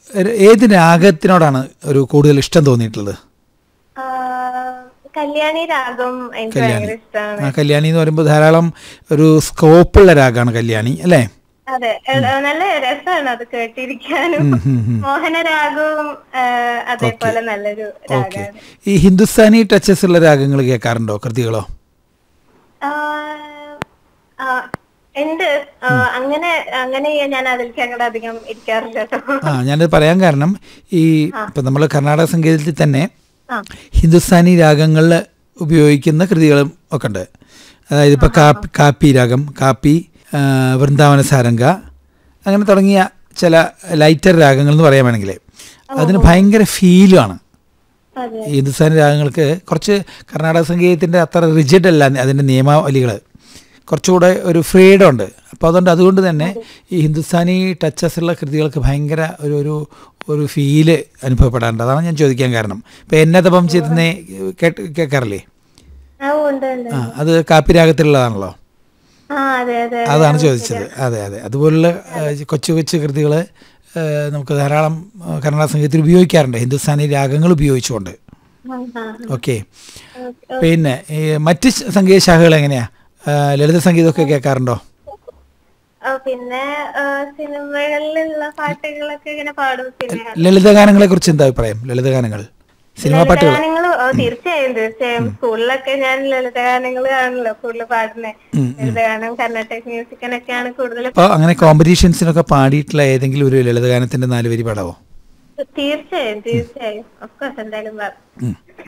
ഒരു- ഏത് രാഗത്തിനോടാണ് ഒരു കൂടുതൽ ഇഷ്ടം തോന്നിയിട്ടുള്ളത് ആ, കല്യാണി രാഗം എനിക്ക് കല്യാണി ഭയങ്കര ഇഷ്ടമാണ് ആ കല്യാണി എന്ന് പറയുമ്പോൾ ധാരാളം ഒരു സ്കോപ്പുള്ള രാഗമാണ് കല്യാണി അല്ലേ അതെ എ- നല്ല രസമാണ് അത് കേട്ടിരിക്കാനും ഉം, ഉം, ഉം. മോഹനരാഗവും ആ, അതേപോലെ നല്ലൊരു ഓക്കെ രാഗമാണ് ഈ ഹിന്ദുസ്ഥാനി ടച്ചസ് ഉള്ള രാഗങ്ങൾ കേൾക്കാറുണ്ടോ കൃതികളോ ആ, ആ, ഉണ്ട് ആ, അങ്ങനെ അങ്ങനെ ഞാൻ അതിലേക്ക് അങ്ങോട്ട് അധികം ഇരിക്കാറില്ല കേട്ടോ ആ ഞാനത് പറയാൻ കാരണം ഈ ഇപ്പം നമ്മൾ കർണാടക സംഗീതത്തിൽ തന്നെ ആ. ഹിന്ദുസ്ഥാനി രാഗങ്ങളിൽ ഉപയോഗിക്കുന്ന കൃതികളും ഒക്കെ ഉണ്ട് അതായത് ഇപ്പോൾ കാപ്പി കാപ്പി രാഗം കാപ്പി ആ, വൃന്ദാവന സാരംഗ അങ്ങനെ തുടങ്ങിയ ചില ലൈറ്റർ രാഗങ്ങൾ എന്ന് പറയാൻ വേണമെങ്കിൽ അതിന് ഭയങ്കര ഫീലുമാണ് അതെ ഈ ഹിന്ദുസ്ഥാനി രാഗങ്ങൾക്ക് കുറച്ച് കർണാടക സംഗീതത്തിൻ്റെ അത്ര റിജിഡ് അല്ല അതിൻ്റെ നിയമാവലികൾ കുറച്ചുകൂടെ ഒരു ഫ്രീഡം ഉണ്ട് അപ്പോൾ അതുകൊണ്ട് അതുകൊണ്ട് തന്നെ ഈ ഹിന്ദുസ്ഥാനി ടച്ചസ് ഉള്ള കൃതികൾക്ക് ഭയങ്കര ഒരു ഒരു ഒരു ഫീല് അനുഭവപ്പെടാറുണ്ട് അതാണ് ഞാൻ ചോദിക്കാൻ കാരണം ഇപ്പോൾ എന്നതപം ചെയ്തേ കേട്ട് കേൾക്കാറില്ലേ ആ ഉണ്ട് ഉണ്ട് ആ അത് കാപ്പി രാഗത്തിലുള്ളതാണല്ലോ ആ അതെ അതെ അതാണ് ചോദിച്ചത് അതെ അതെ അതുപോലുള്ള ആ, കൊച്ചു കൊച്ചു കൃതികൾ നമുക്ക് ധാരാളം ആ, കർണാടക സംഗീതത്തിൽ ഉപയോഗിക്കാറുണ്ട് ഹിന്ദുസ്ഥാനി രാഗങ്ങൾ ഉപയോഗിച്ചുകൊണ്ട് ആ, ആ, ഓക്കെ പിന്നെ ഈ മറ്റ് ശ- സംഗീത ശാഖകൾ എങ്ങനെയാ ആ, ലളിത സംഗീതമൊക്കെ കേൾക്കാറുണ്ടോ ആ, പിന്നെ ആ, സിനിമകളിലുള്ള പാട്ടുകളൊക്കെ ഇങ്ങനെ പാടും പിന്നെ ലളിതഗാനങ്ങളെ കുറിച്ച് എന്താ അഭിപ്രായം ലളിതഗാനങ്ങൾ സിനിമാ പാട്ടുകൾ ലളിതഗാനങ്ങൾ ഓ, തീർച്ചയായും തീർച്ചയായും സ്കൂളിലൊക്കെ ഞാൻ ലളിതഗാനങ്ങൾ ആണല്ലോ കൂടുതൽ പാടുന്നത് ലളിതഗാനം കർണാടക മ്യൂസിക്കിനൊക്കെയാണ് കൂടുതൽ അപ്പോൾ അങ്ങനെ കോമ്പറ്റീഷൻസിനൊക്കെ പാടിയിട്ടുള്ള ഏതെങ്കിലും ഒരു ലളിതഗാനത്തിന്റെ നാല് വരി പാടാവോ തീർച്ചയായും തീർച്ചയായും ഒക്കെ എന്തായാലും പാടും ഉം.